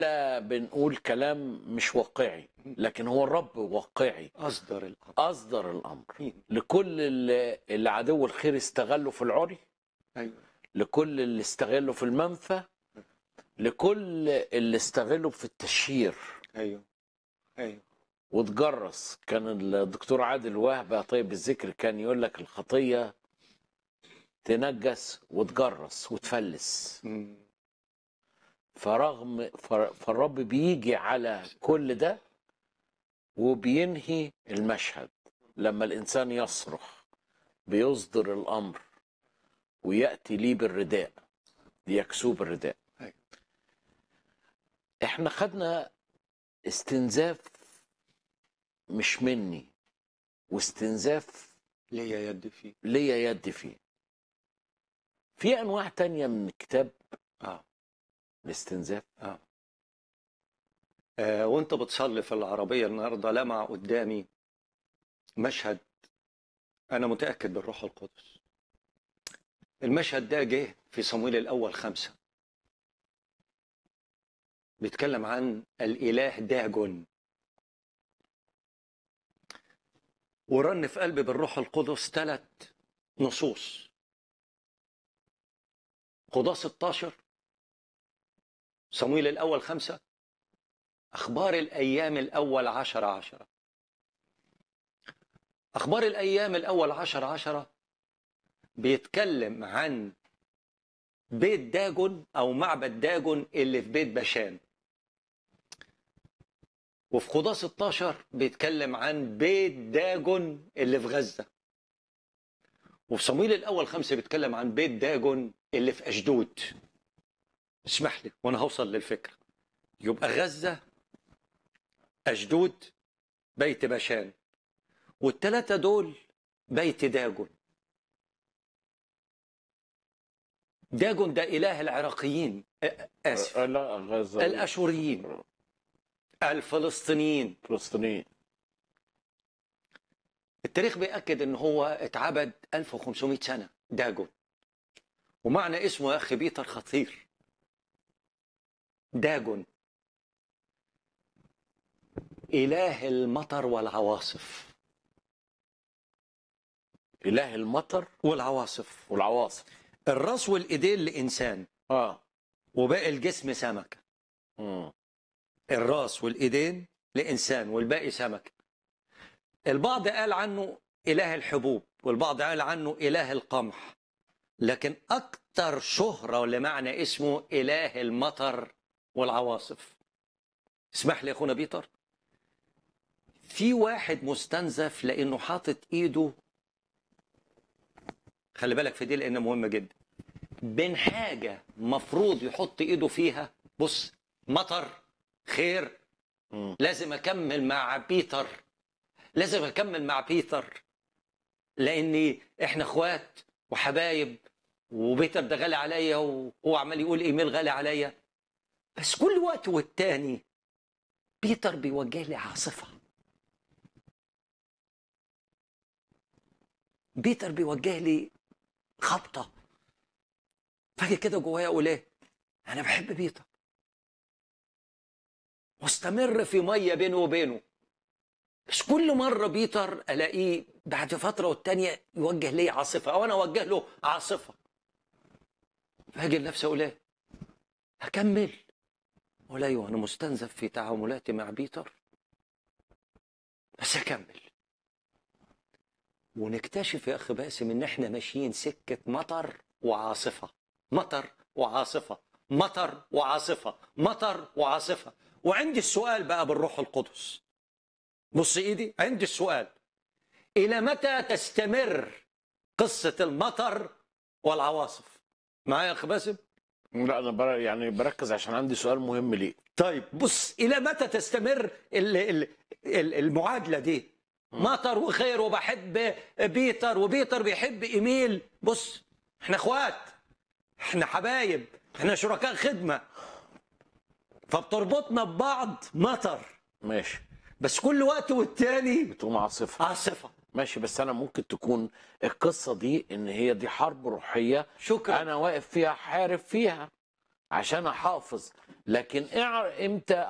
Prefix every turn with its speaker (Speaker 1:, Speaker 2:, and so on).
Speaker 1: لا بنقول كلام مش واقعي لكن هو الرب واقعي
Speaker 2: اصدر الامر
Speaker 1: اصدر الامر لكل اللي, اللي عدو الخير استغله في العري
Speaker 2: ايوه
Speaker 1: لكل اللي استغله في المنفى لكل اللي استغله في التشهير
Speaker 2: ايوه ايوه
Speaker 1: وتجرس كان الدكتور عادل وهبه طيب الذكر كان يقول لك الخطيه تنجس وتجرس وتفلس
Speaker 2: مم.
Speaker 1: فرغم فر- فالرب بيجي على كل ده وبينهي المشهد لما الانسان يصرخ بيصدر الامر وياتي ليه بالرداء ليكسوه بالرداء
Speaker 2: أيوة.
Speaker 1: احنا خدنا استنزاف مش مني واستنزاف
Speaker 2: ليا يد فيه
Speaker 1: ليا يد فيه في انواع تانية من الكتاب
Speaker 2: اه
Speaker 1: الاستنزاف
Speaker 2: اه آه، وانت بتصلي في العربية النهاردة لمع قدامي مشهد انا متأكد بالروح القدس المشهد ده جه في صمويل الاول خمسة بيتكلم عن الاله داجون ورن في قلبي بالروح القدس ثلاث نصوص قضاء 16 صمويل الأول خمسة أخبار الأيام الأول عشر عشرة أخبار الأيام الأول عشر عشرة بيتكلم عن بيت داجون أو معبد داجون اللي في بيت بشان وفي قضاء 16 بيتكلم عن بيت داجون اللي في غزة وفي صمويل الأول خمسة بيتكلم عن بيت داجون اللي في أشدود اسمح لي وانا هوصل للفكره يبقى غزه اشدود بيت بشان والثلاثه دول بيت داجون داجون ده اله العراقيين آ- اسف
Speaker 1: آه، لا غزة
Speaker 2: الاشوريين الفلسطينيين
Speaker 1: فلسطينيين
Speaker 2: التاريخ بيأكد ان هو اتعبد 1500 سنه داجون ومعنى اسمه يا اخي بيتر خطير داجون اله المطر والعواصف
Speaker 1: اله المطر
Speaker 2: والعواصف
Speaker 1: والعواصف
Speaker 2: الراس والايدين لانسان
Speaker 1: اه
Speaker 2: وباقي الجسم سمكه
Speaker 1: مم.
Speaker 2: الراس والايدين لانسان والباقي سمكه البعض قال عنه اله الحبوب والبعض قال عنه اله القمح لكن اكثر شهره لمعنى اسمه اله المطر والعواصف اسمح لي يا اخونا بيتر في واحد مستنزف لانه حاطط ايده خلي بالك في دي لان مهمه جدا بين حاجه مفروض يحط ايده فيها بص مطر خير
Speaker 1: مم.
Speaker 2: لازم اكمل مع بيتر لازم اكمل مع بيتر لاني احنا اخوات وحبايب وبيتر ده غالي عليا وهو عمال يقول ايميل غالي عليا بس كل وقت والتاني بيتر بيوجه لي عاصفه بيتر بيوجه لي خبطه فاجي كده جوايا اقول ايه انا بحب بيتر واستمر في ميه بينه وبينه بس كل مره بيتر الاقيه بعد فتره والتانيه يوجه لي عاصفه او انا اوجه له عاصفه فاجي لنفسي اقول ايه هكمل اقول ايوه انا مستنزف في تعاملاتي مع بيتر بس هكمل ونكتشف يا اخي باسم ان احنا ماشيين سكه مطر وعاصفه مطر وعاصفه مطر وعاصفه مطر وعاصفه وعندي السؤال بقى بالروح القدس بص ايدي عندي السؤال الى متى تستمر قصه المطر والعواصف معايا يا اخي باسم
Speaker 1: لا انا بر... يعني بركز عشان عندي سؤال مهم ليه
Speaker 2: طيب بص الى متى تستمر ال- ال- ال- المعادله دي مطر وخير وبحب بيتر وبيتر بيحب ايميل بص احنا اخوات احنا حبايب احنا شركاء خدمه فبتربطنا ببعض مطر
Speaker 1: ماشي
Speaker 2: بس كل وقت والتاني
Speaker 1: بتقوم عاصفه
Speaker 2: عاصفه
Speaker 1: ماشي بس انا ممكن تكون القصه دي ان هي دي حرب روحيه
Speaker 2: شكرا
Speaker 1: انا واقف فيها حارب فيها عشان احافظ لكن اعر امتى